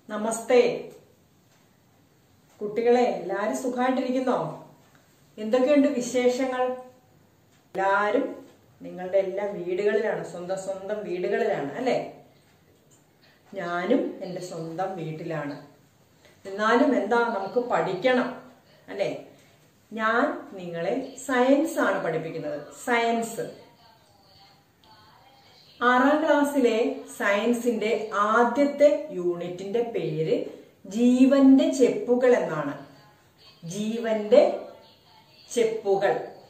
നമസ്തേ കുട്ടികളെ എല്ലാരും സുഖമായിട്ടിരിക്കുന്നോ എന്തൊക്കെയുണ്ട് വിശേഷങ്ങൾ എല്ലാരും നിങ്ങളുടെ എല്ലാ വീടുകളിലാണ് സ്വന്തം സ്വന്തം വീടുകളിലാണ് അല്ലേ ഞാനും എൻ്റെ സ്വന്തം വീട്ടിലാണ് എന്നാലും എന്താ നമുക്ക് പഠിക്കണം അല്ലേ ഞാൻ നിങ്ങളെ സയൻസ് ആണ് പഠിപ്പിക്കുന്നത് സയൻസ് ആറാം ക്ലാസ്സിലെ സയൻസിന്റെ ആദ്യത്തെ യൂണിറ്റിന്റെ പേര് ജീവന്റെ ചെപ്പുകൾ എന്നാണ് ജീവന്റെ ചെപ്പുകൾ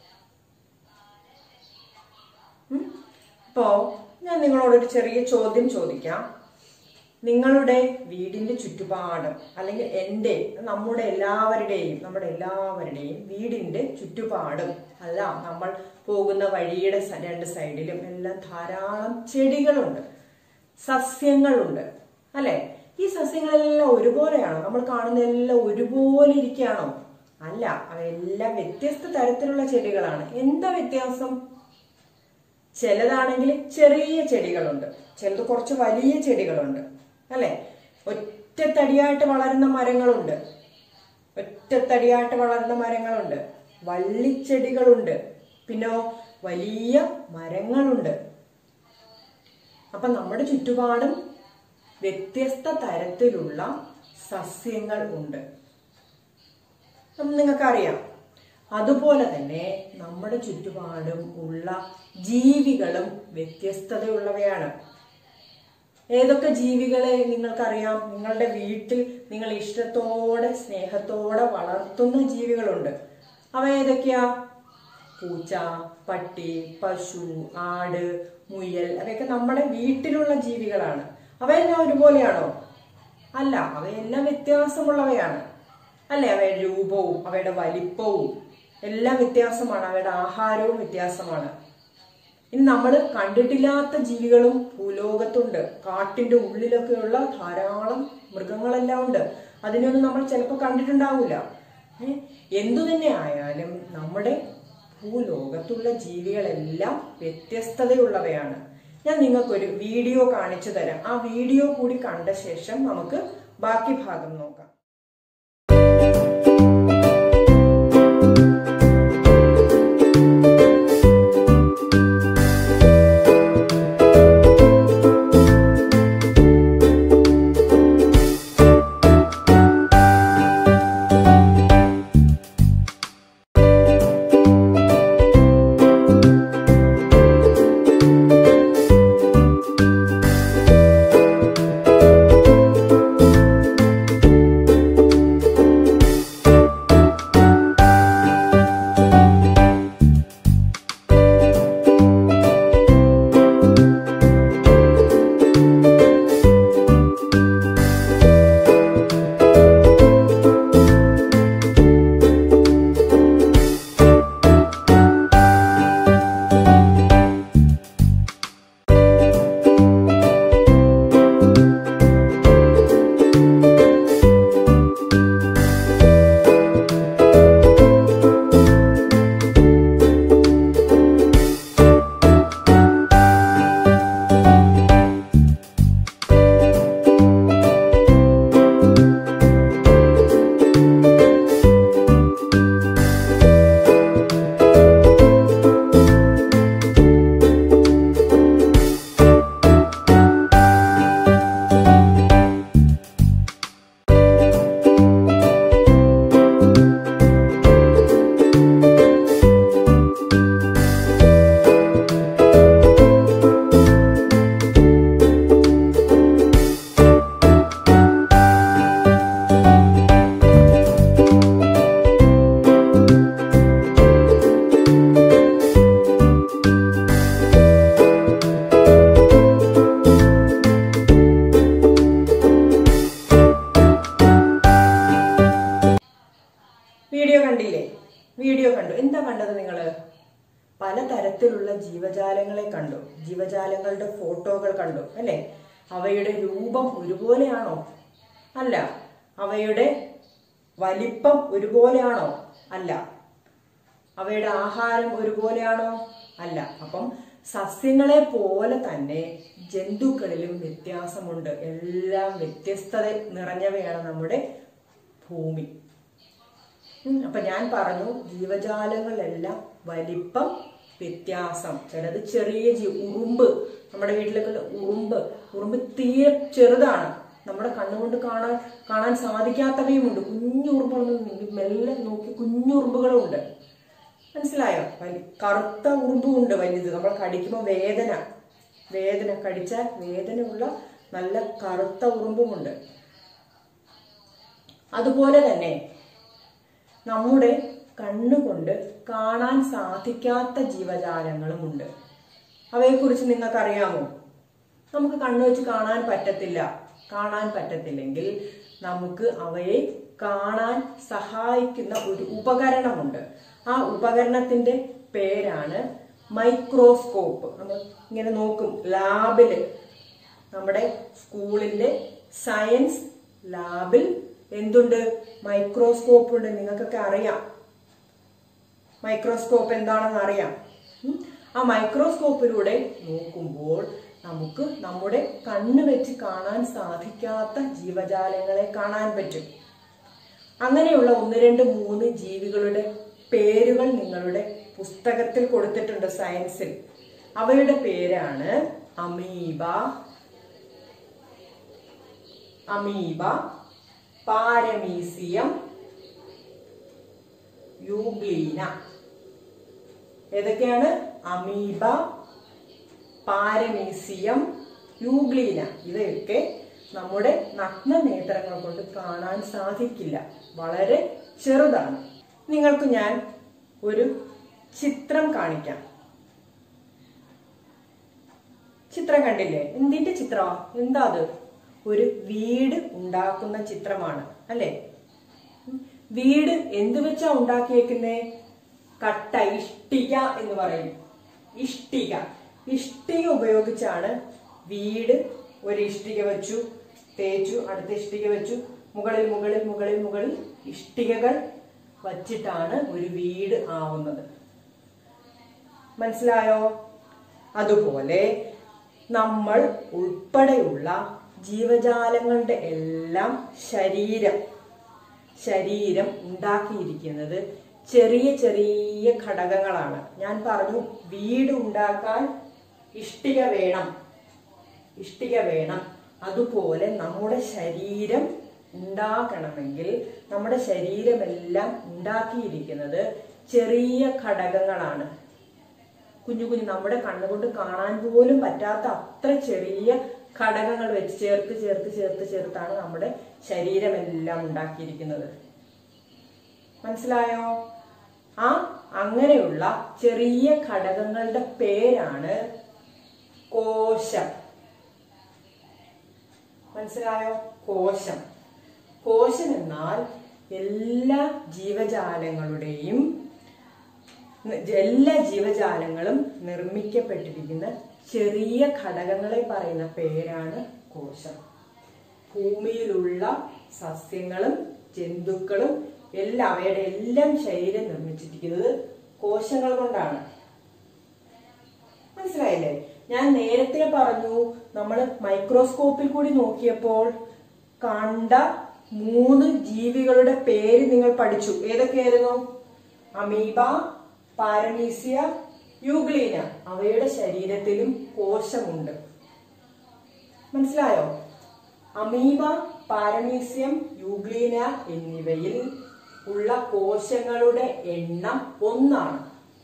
ഉം. അപ്പോ ഞാൻ നിങ്ങളോടൊരു ചെറിയ ചോദ്യം ചോദിക്കാം നിങ്ങളുടെ വീടിന്റെ ചുറ്റുപാടും അല്ലെങ്കിൽ എൻ്റെ നമ്മുടെ എല്ലാവരുടെയും നമ്മുടെ എല്ലാവരുടെയും വീടിന്റെ ചുറ്റുപാടും അല്ല നമ്മൾ പോകുന്ന വഴിയുടെ സ- രണ്ട് സൈഡിലും എല്ലാം ധാരാളം ചെടികളുണ്ട് സസ്യങ്ങളുണ്ട് അല്ലെ ഈ സസ്യങ്ങളെല്ലാം ഒരുപോലെയാണോ നമ്മൾ കാണുന്ന എല്ലാം ഒരുപോലെ ഇരിക്കുകയാണോ അല്ല അവയെല്ലാം വ്യത്യസ്ത തരത്തിലുള്ള ചെടികളാണ് എന്താ വ്യത്യാസം ചിലതാണെങ്കിൽ ചെറിയ ചെടികളുണ്ട് ചിലത് കുറച്ച് വലിയ ചെടികളുണ്ട് അല്ലെ ഒറ്റത്തടിയായിട്ട് വളരുന്ന മരങ്ങളുണ്ട് ഒറ്റത്തടിയായിട്ട് വളരുന്ന മരങ്ങളുണ്ട് വള്ളിച്ചെടികളുണ്ട് പിന്നോ വലിയ മരങ്ങളുണ്ട് അപ്പൊ നമ്മുടെ ചുറ്റുപാടും വ്യത്യസ്ത തരത്തിലുള്ള സസ്യങ്ങൾ ഉണ്ട് നിങ്ങൾക്കറിയാം അതുപോലെ തന്നെ നമ്മുടെ ചുറ്റുപാടും ഉള്ള ജീവികളും വ്യത്യസ്തതയുള്ളവയാണ് ഏതൊക്കെ ജീവികളെ നിങ്ങൾക്കറിയാം നിങ്ങളുടെ വീട്ടിൽ നിങ്ങൾ ഇഷ്ടത്തോടെ സ്നേഹത്തോടെ വളർത്തുന്ന ജീവികളുണ്ട് അവ ഏതൊക്കെയാ പൂച്ച പട്ടി പശു ആട് മുയൽ അവയൊക്കെ നമ്മുടെ വീട്ടിലുള്ള ജീവികളാണ് അവയെല്ലാം ഒരുപോലെയാണോ അല്ല അവയെല്ലാം വ്യത്യാസമുള്ളവയാണ് അല്ലെ അവയുടെ രൂപവും അവയുടെ വലിപ്പവും എല്ലാം വ്യത്യാസമാണ് അവയുടെ ആഹാരവും വ്യത്യാസമാണ് ഇനി നമ്മൾ കണ്ടിട്ടില്ലാത്ത ജീവികളും ഭൂലോകത്തുണ്ട് കാട്ടിന്റെ ഉള്ളിലൊക്കെയുള്ള ധാരാളം മൃഗങ്ങളെല്ലാം ഉണ്ട് അതിനൊന്നും നമ്മൾ ചിലപ്പോൾ കണ്ടിട്ടുണ്ടാവില്ല ഏ? എന്തു തന്നെ ആയാലും നമ്മുടെ ഭൂലോകത്തുള്ള ജീവികളെല്ലാം വ്യത്യസ്തതയുള്ളവയാണ് ഞാൻ നിങ്ങൾക്കൊരു വീഡിയോ കാണിച്ചു തരാം ആ വീഡിയോ കൂടി കണ്ട ശേഷം നമുക്ക് ബാക്കി ഭാഗം നോക്കാം വീഡിയോ കണ്ടില്ലേ വീഡിയോ കണ്ടു എന്താ കണ്ടത് നിങ്ങള് പലതരത്തിലുള്ള ജീവജാലങ്ങളെ കണ്ടു ജീവജാലങ്ങളുടെ ഫോട്ടോകൾ കണ്ടു അല്ലെ അവയുടെ രൂപം ഒരുപോലെയാണോ അല്ല അവയുടെ വലിപ്പം ഒരുപോലെയാണോ അല്ല അവയുടെ ആഹാരം ഒരുപോലെയാണോ അല്ല അപ്പം സസ്യങ്ങളെ പോലെ തന്നെ ജന്തുക്കളിലും വ്യത്യാസമുണ്ട് എല്ലാം വ്യത്യസ്തത നിറഞ്ഞവയാണ് നമ്മുടെ ഭൂമി ഉം, അപ്പൊ ഞാൻ പറഞ്ഞു ജീവജാലങ്ങളെല്ലാം വലിപ്പം വ്യത്യാസം ചിലത് ചെറിയ ജീ ഉറുമ്പ് നമ്മുടെ വീട്ടിലൊക്കെ ഉള്ള ഉറുമ്പ് ഉറുമ്പ് തീരെ ചെറുതാണ് നമ്മുടെ കണ്ണുകൊണ്ട് കാണാൻ കാണാൻ സാധിക്കാത്തവയുമുണ്ട് കുഞ്ഞു ഉറുമ്പുകളൊന്നും മെല്ലെ നോക്കി കുഞ്ഞു ഉറുമ്പുകളും ഉണ്ട് മനസ്സിലായോ വലി കറുത്ത ഉറുമ്പും ഉണ്ട് വലുത് നമ്മൾ കടിക്കുമ്പോൾ വേദന വേദന കടിച്ചാൽ വേദനയുള്ള നല്ല കറുത്ത ഉറുമ്പുമുണ്ട് അതുപോലെ തന്നെ നമ്മുടെ കണ്ണുകൊണ്ട് കാണാൻ സാധിക്കാത്ത ജീവജാലങ്ങളുമുണ്ട് അവയെക്കുറിച്ച് നിങ്ങൾക്കറിയാമോ നമുക്ക് കണ്ണു വെച്ച് കാണാൻ പറ്റത്തില്ല കാണാൻ പറ്റത്തില്ലെങ്കിൽ നമുക്ക് അവയെ കാണാൻ സഹായിക്കുന്ന ഒരു ഉപകരണമുണ്ട് ആ ഉപകരണത്തിന്റെ പേരാണ് മൈക്രോസ്കോപ്പ് നമ്മൾ ഇങ്ങനെ നോക്കും ലാബില് നമ്മുടെ സ്കൂളിന്റെ സയൻസ് ലാബിൽ എന്തുണ്ട് മൈക്രോസ്കോപ്പ് ഉണ്ട് നിങ്ങൾക്കൊക്കെ അറിയാം മൈക്രോസ്കോപ്പ് എന്താണെന്ന് അറിയാം ഉം. ആ മൈക്രോസ്കോപ്പിലൂടെ നോക്കുമ്പോൾ നമുക്ക് നമ്മുടെ കണ്ണ് വെച്ച് കാണാൻ സാധിക്കാത്ത ജീവജാലങ്ങളെ കാണാൻ പറ്റും അങ്ങനെയുള്ള ഒന്ന് രണ്ട് മൂന്ന് ജീവികളുടെ പേരുകൾ നിങ്ങളുടെ പുസ്തകത്തിൽ കൊടുത്തിട്ടുണ്ട് സയൻസിൽ അവയുടെ പേരാണ് അമീബ അമീബ പാരമീസിയം യൂഗ്ലീന ഏതൊക്കെയാണ് അമീബ പാരമീസിയം യൂഗ്ലീന ഇവയൊക്കെ നമ്മുടെ നഗ്ന നേത്രങ്ങൾ കൊണ്ട് കാണാൻ സാധിക്കില്ല വളരെ ചെറുതാണ് നിങ്ങൾക്ക് ഞാൻ ഒരു ചിത്രം കാണിക്കാം ചിത്രം കണ്ടില്ലേ എന്തിന്റെ ചിത്രമാ എന്താ അത് ഒരു വീട് ഉണ്ടാക്കുന്ന ചിത്രമാണ് അല്ലേ ഉം. വീട് എന്ത് വെച്ചാ ഉണ്ടാക്കിയേക്കുന്നേ കട്ട ഇഷ്ടിക എന്ന് പറയും ഇഷ്ടിക ഇഷ്ടിക ഉപയോഗിച്ചാണ് വീട് ഒരു ഇഷ്ടിക വെച്ചു തേച്ചു അടുത്ത ഇഷ്ടിക വെച്ചു മുകളിൽ മുകളിൽ മുകളിൽ മുകളിൽ ഇഷ്ടികകൾ വച്ചിട്ടാണ് ഒരു വീട് ആവുന്നത് മനസ്സിലായോ അതുപോലെ നമ്മൾ ഉൾപ്പെടെയുള്ള ജീവജാലങ്ങളുടെ എല്ലാം ശരീരം ശരീരം ഉണ്ടാക്കിയിരിക്കുന്നത് ചെറിയ ചെറിയ ഘടകങ്ങളാണ് ഞാൻ പറഞ്ഞു വീട് ഉണ്ടാക്കാൻ ഇഷ്ടിക വേണം ഇഷ്ടിക വേണം അതുപോലെ നമ്മുടെ ശരീരം ഉണ്ടാക്കണമെങ്കിൽ നമ്മുടെ ശരീരമെല്ലാം ഉണ്ടാക്കിയിരിക്കുന്നത് ചെറിയ ഘടകങ്ങളാണ് കുഞ്ഞു കുഞ്ഞു നമ്മുടെ കണ്ണുകൊണ്ട് കാണാൻ പോലും പറ്റാത്ത അത്ര ചെറിയ ഘടകങ്ങൾ വെച്ച് ചേർത്ത് ചേർത്ത് ചേർത്ത് ചേർത്താണ് നമ്മുടെ ശരീരമെല്ലാം ഉണ്ടാക്കിയിരിക്കുന്നത് മനസ്സിലായോ ആ അങ്ങനെയുള്ള ചെറിയ ഘടകങ്ങളുടെ പേരാണ് കോശം മനസ്സിലായോ കോശം കോശം എന്നാൽ എല്ലാ ജീവജാലങ്ങളുടെയും എല്ലാ ജീവജാലങ്ങളും നിർമ്മിക്കപ്പെട്ടിരിക്കുന്ന ചെറിയ ഘടകങ്ങളെ പറയുന്ന പേരാണ് കോശം ഭൂമിയിലുള്ള സസ്യങ്ങളും ജന്തുക്കളും എല്ലാം അവയുടെ എല്ലാം ശരീരം നിർമ്മിച്ചിരിക്കുന്നത് കോശങ്ങൾ കൊണ്ടാണ് മനസ്സിലായില്ലേ ഞാൻ നേരത്തെ പറഞ്ഞു നമ്മൾ മൈക്രോസ്കോപ്പിൽ കൂടി നോക്കിയപ്പോൾ കണ്ട മൂന്ന് ജീവികളുടെ പേര് നിങ്ങൾ പഠിച്ചു ഏതൊക്കെയായിരുന്നു അമീബ പാരമീസിയ യൂഗ്ലീന അവയുടെ ശരീരത്തിലും കോശമുണ്ട് മനസ്സിലായോ അമീബ പാരമീസിയം യൂഗ്ലീന എന്നിവയിൽ ഉള്ള കോശങ്ങളുടെ എണ്ണം ഒന്നാണ്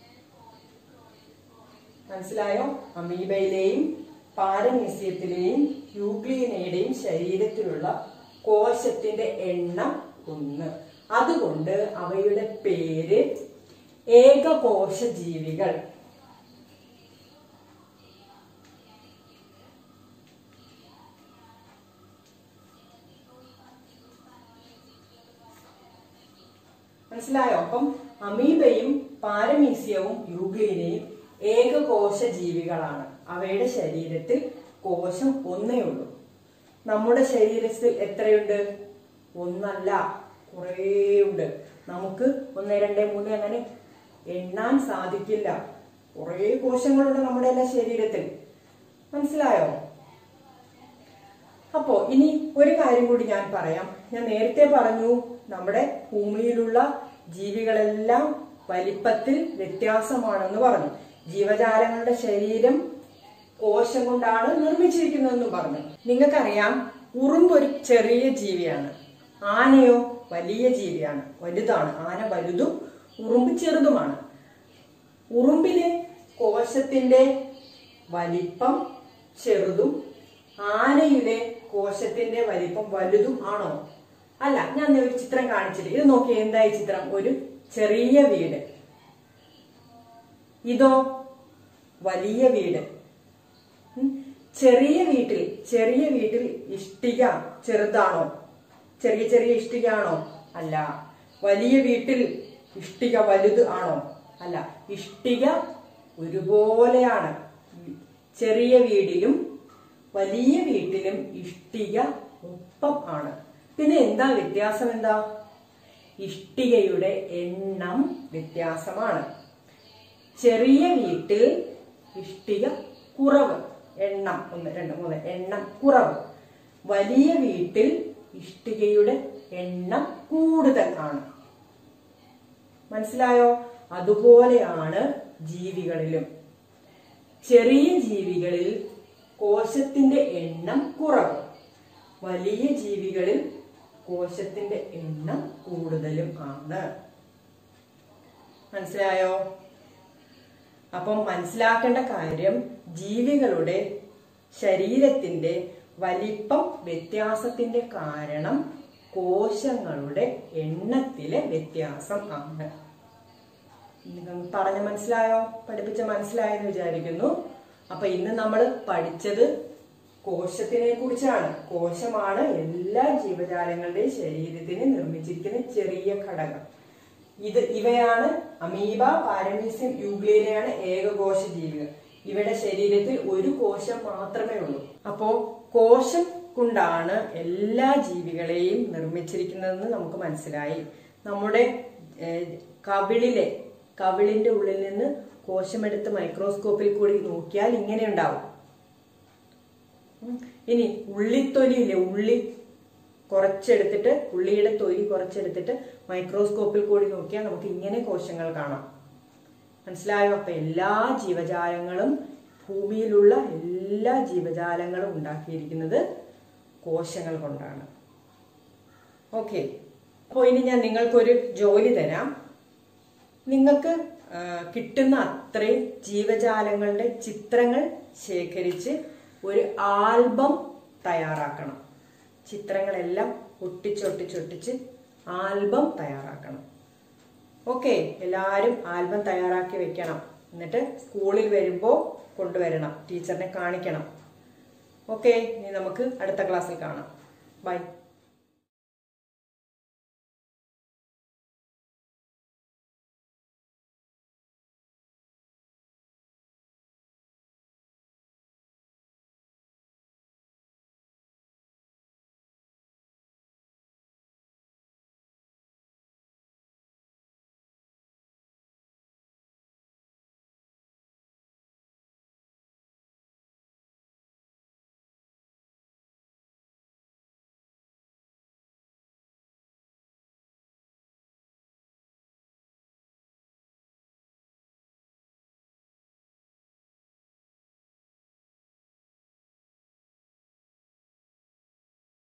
മനസ്സിലായോ അമീബയിലെയും പാരമീസിയത്തിലെയും യൂഗ്ലീനയുടെയും ശരീരത്തിലുള്ള കോശത്തിന്റെ എണ്ണം ഒന്ന് അതുകൊണ്ട് അവയുടെ പേര് ഏകകോശ ജീവികൾ മനസ്സിലായോ അപ്പം അമീബയും പാരമീസിയവും യൂഗ്ലീനയും ഏകകോശ ജീവികളാണ് അവയുടെ ശരീരത്തിൽ കോശം ഒന്നേ ഉള്ളൂ നമ്മുടെ ശരീരത്തിൽ എത്രയുണ്ട് ഒന്നല്ല കുറേ ഉണ്ട് നമുക്ക് ഒന്ന് രണ്ട് മൂന്ന് അങ്ങനെ എണ്ണാൻ സാധിക്കില്ല കുറേ കോശങ്ങളുണ്ട് നമ്മുടെ എല്ലാ ശരീരത്തിൽ മനസ്സിലായോ അപ്പോ ഇനി ഒരു കാര്യം കൂടി ഞാൻ പറയാം ഞാൻ നേരത്തെ പറഞ്ഞു നമ്മുടെ ഭൂമിയിലുള്ള ജീവികളെല്ലാം വലിപ്പത്തിൽ വ്യത്യാസമാണെന്ന് പറഞ്ഞു ജീവജാലങ്ങളുടെ ശരീരം കോശം കൊണ്ടാണ് നിർമ്മിച്ചിരിക്കുന്നതെന്നും പറഞ്ഞു നിങ്ങൾക്കറിയാം ഉറുമ്പ് ഒരു ചെറിയ ജീവിയാണ് ആനയോ വലിയ ജീവിയാണ് വലുതാണ് ആന വലുതും ഉറുമ്പ് ചെറുതുമാണ് ഉറുമ്പിലെ കോശത്തിന്റെ വലിപ്പം ചെറുതും ആനയിലെ കോശത്തിന്റെ വലിപ്പം വലുതും ആണോ അല്ല ഞാൻ ദേ ഒരു ചിത്രം കാണിച്ചിട്ട് ഇത് നോക്കി എന്തായി ചിത്രം ഒരു ചെറിയ വീട് ഇതോ വലിയ വീട് ഉം. ചെറിയ വീട്ടിൽ ചെറിയ വീട്ടിൽ ഇഷ്ടിക ചെറുതാണോ ചെറിയ ചെറിയ ഇഷ്ടിക ആണോ അല്ല വലിയ വീട്ടിൽ ഇഷ്ടിക വലുത് ആണോ അല്ല ഇഷ്ടിക ഒരുപോലെയാണ് ചെറിയ വീടിലും വലിയ വീട്ടിലും ഇഷ്ടിക ഒപ്പം ആണ് പിന്നെ എന്താ വ്യത്യാസം എന്താ ഇഷ്ടികയുടെ എണ്ണം വ്യത്യാസമാണ് ചെറിയ വീട്ടിൽ ഇഷ്ടിക കുറവ് എണ്ണം ഒന്ന് രണ്ട് മൂന്ന് എണ്ണം കുറവ് വലിയ വീട്ടിൽ ഇഷ്ടികയുടെ എണ്ണം കൂടുതൽ ആണ് മനസ്സിലായോ അതുപോലെയാണ് ജീവികളിലും ചെറിയ ജീവികളിൽ കോശത്തിന്റെ എണ്ണം കുറവ് വലിയ ജീവികളിൽ കോശത്തിന്റെ എണ്ണം കൂടുതലും ആണ് മനസ്സിലായോ അപ്പം മനസ്സിലാക്കേണ്ട കാര്യം ജീവികളുടെ ശരീരത്തിന്റെ വലിപ്പം വ്യത്യാസത്തിന്റെ കാരണം കോശങ്ങളുടെ എണ്ണത്തിലെ വ്യത്യാസം ആണ് നിങ്ങൾ പറഞ്ഞ മനസ്സിലായോ പഠിപ്പിച്ച മനസ്സിലായെന്ന് വിചാരിക്കുന്നു അപ്പൊ ഇന്ന് നമ്മൾ പഠിച്ചത് കോശത്തിനെ കുറിച്ചാണ് കോശമാണ് എല്ലാ ജീവജാലങ്ങളുടെയും ശരീരത്തിന് നിർമ്മിച്ചിരിക്കുന്ന ചെറിയ ഘടകം ഇത് ഇവയാണ് അമീബ പാരമീസിയം യൂഗ്ലേനയാണ് ഏകകോശ ജീവികൾ ഇവയുടെ ശരീരത്തിൽ ഒരു കോശം മാത്രമേ ഉള്ളൂ അപ്പോ കോശം കൊണ്ടാണ് എല്ലാ ജീവികളെയും നിർമ്മിച്ചിരിക്കുന്നതെന്ന് നമുക്ക് മനസ്സിലായി നമ്മുടെ ഏഹ്, കവിളിലെ കവിളിന്റെ ഉള്ളിൽ നിന്ന് കോശമെടുത്ത് മൈക്രോസ്കോപ്പിൽ കൂടി നോക്കിയാൽ ഇങ്ങനെ ഉണ്ടാവും ഉം. ഇനി ഉള്ളിത്തൊലിയില്ലേ ഉള്ളി കുറച്ചെടുത്തിട്ട് ഉള്ളിയുടെ തൊലി കുറച്ചെടുത്തിട്ട് മൈക്രോസ്കോപ്പിൽ കൂടി നോക്കിയാൽ നമുക്ക് ഇങ്ങനെ കോശങ്ങൾ കാണാം മനസ്സിലായോ അപ്പൊ എല്ലാ ജീവജാലങ്ങളും ഭൂമിയിലുള്ള എല്ലാ ജീവജാലങ്ങളും ഉണ്ടാക്കിയിരിക്കുന്നത് കോശങ്ങൾ കൊണ്ടാണ് ഓക്കെ അപ്പോൾ ഇനി ഞാൻ നിങ്ങൾക്കൊരു ജോലി തരാം നിങ്ങൾക്ക് ആ, കിട്ടുന്ന അത്രയും ജീവജാലങ്ങളുടെ ചിത്രങ്ങൾ ശേഖരിച്ച് ഒരു ആൽബം തയ്യാറാക്കണം ചിത്രങ്ങളെല്ലാം ഒട്ടിച്ചൊട്ടിച്ചൊട്ടിച്ച് ആൽബം തയ്യാറാക്കണം ഓക്കെ എല്ലാവരും ആൽബം തയ്യാറാക്കി വെക്കണം എന്നിട്ട് സ്കൂളിൽ വരുമ്പോൾ കൊണ്ടുവരണം ടീച്ചറിനെ കാണിക്കണം ഓക്കെ ഇനി നമുക്ക് അടുത്ത ക്ലാസ്സിൽ കാണാം ബൈ